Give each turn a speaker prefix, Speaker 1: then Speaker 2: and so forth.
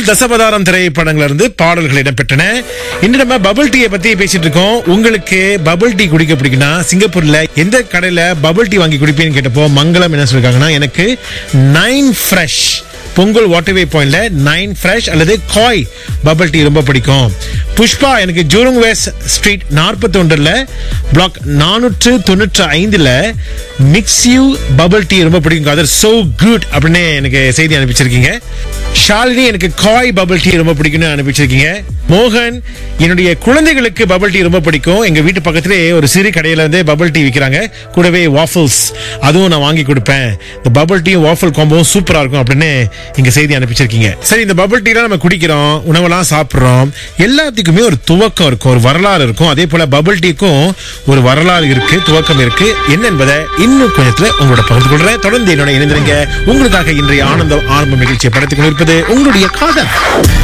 Speaker 1: தசபதாரம் திரைப்படங்கள்ல இருந்து பாடல்கள் இடம்பெற்றன இன்று நம்ம பபிள் டீயை பத்தி பேசிட்டு இருக்கோம் உங்களுக்கு பபிள் டீ குடிக்க பிடிக்கும்னா சிங்கப்பூர்ல எந்த கடையில பபிள் டீ வாங்கி குடிப்பீன்னு கேட்டப்போ மங்களம் என்ன சொல்லிருக்காங்கன்னா எனக்கு நைன் ஃப்ரெஷ் பொங்கல் வாட்டர்வே பாயிண்ட்ல நைன் ஃப்ரெஷ் அல்லது காய் பபிள் டீ ரொம்ப பிடிக்கும் புஷ்பா எனக்கு ஜூருங் வேஸ் ஸ்ட்ரீட் நாற்பத்தி ஒன்றுல பிளாக் நானூற்று தொண்ணூற்று ஐந்துல மிக்ஸ்யூ பபிள் டீ ரொம்ப பிடிக்கும் அது சோ குட் அப்படின்னு எனக்கு செய்தி அனுப்பிச்சிருக்கீங்க ஷாலினி எனக்கு காய் பபிள் டீ ரொம்ப பிடிக்கும்னு அனுப்பிச்சிருக்கீங்க மோகன் என்னுடைய குழந்தைகளுக்கு பபிள் டீ ரொம்ப பிடிக்கும் எங்க வீட்டு பக்கத்திலே ஒரு சிறு கடையில வந்து பபிள் டீ விற்கிறாங்க கூடவே வாஃபிள்ஸ் அதுவும் நான் வாங்கி கொடுப்பேன் இந்த பபிள் டீயும் வாஃபிள் காம்போவும் சூப்பரா இருக்கும் அப்படின்னு இங்க செய்தி அனுப்பிச்சிருக்கீங்க சரி இந்த பபிள் டீலாம் நம்ம குடிக்கிறோம் உணவெல்லாம் சாப்பிடுறோம் எல்லாத்துக்குமே ஒரு துவக்கம் இருக்கும் ஒரு வரலாறு இருக்கும் அதே போல பபிள் டீக்கும் ஒரு வரலாறு இருக்கு துவக்கம் இருக்கு என்ன என்பதை இன்னும் கொஞ்சத்துல உங்களோட பகிர்ந்து கொள்றேன் தொடர்ந்து என்னோட இணைந்திருங்க உங்களுக்காக இன்றைய ஆனந்தம் ஆரம்ப நிகழ்ச்சியை படுத்திக் கொண்டிருப்பது உங்களுடைய காதல்